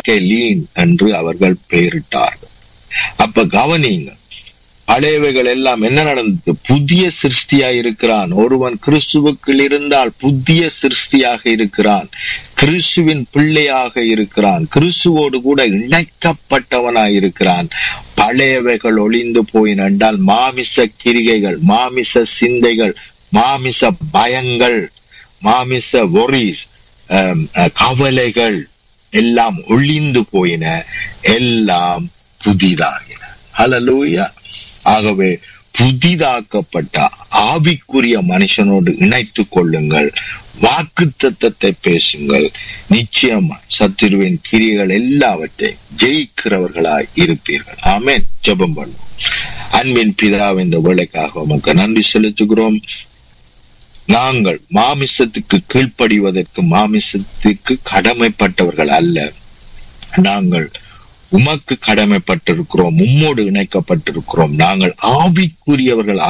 மக்கெலீன் என்று அவர்கள் பெயரிட்டார்கள் அப்ப கவனிங்க பழையவைகள் எல்லாம் என்ன நடந்தது புதிய சிருஷ்டியா இருக்கிறான் ஒருவன் கிறிஸ்துவுக்குள் இருந்தால் புதிய சிருஷ்டியாக இருக்கிறான் கிறிஸ்துவின் பிள்ளையாக இருக்கிறான் கிறிஸ்துவோடு கூட இணைக்கப்பட்டவனாய் இருக்கிறான் பழையவைகள் ஒளிந்து போயின என்றால் மாமிச கிரிகைகள் மாமிச சிந்தைகள் மாமிச பயங்கள் மாமிச ஒரிஸ் கவலைகள் எல்லாம் ஒளிந்து போயின எல்லாம் புதிதாகின ஹலலூயா ஆகவே புதிதாக்கப்பட்ட ஆவிக்குரிய மனுஷனோடு இணைத்துக் கொள்ளுங்கள் வாக்கு தத்தத்தை பேசுங்கள் நிச்சயமா சத்துருவின் கிரிகள் எல்லாவற்றையும் ஜெயிக்கிறவர்களாய் இருப்பீர்கள் ஆமேன் ஜெபம் பண்ணுவோம் அன்பின் பிதா இந்த வேலைக்காக உமக்கு நன்றி செலுத்துகிறோம் நாங்கள் மாமிசத்துக்கு கீழ்ப்படிவதற்கு மாமிசத்துக்கு கடமைப்பட்டவர்கள் அல்ல நாங்கள் உமக்கு கடமைப்பட்டிருக்கிறோம் உம்மோடு இணைக்கப்பட்டிருக்கிறோம் நாங்கள் ஆவிக்குரியவர்கள்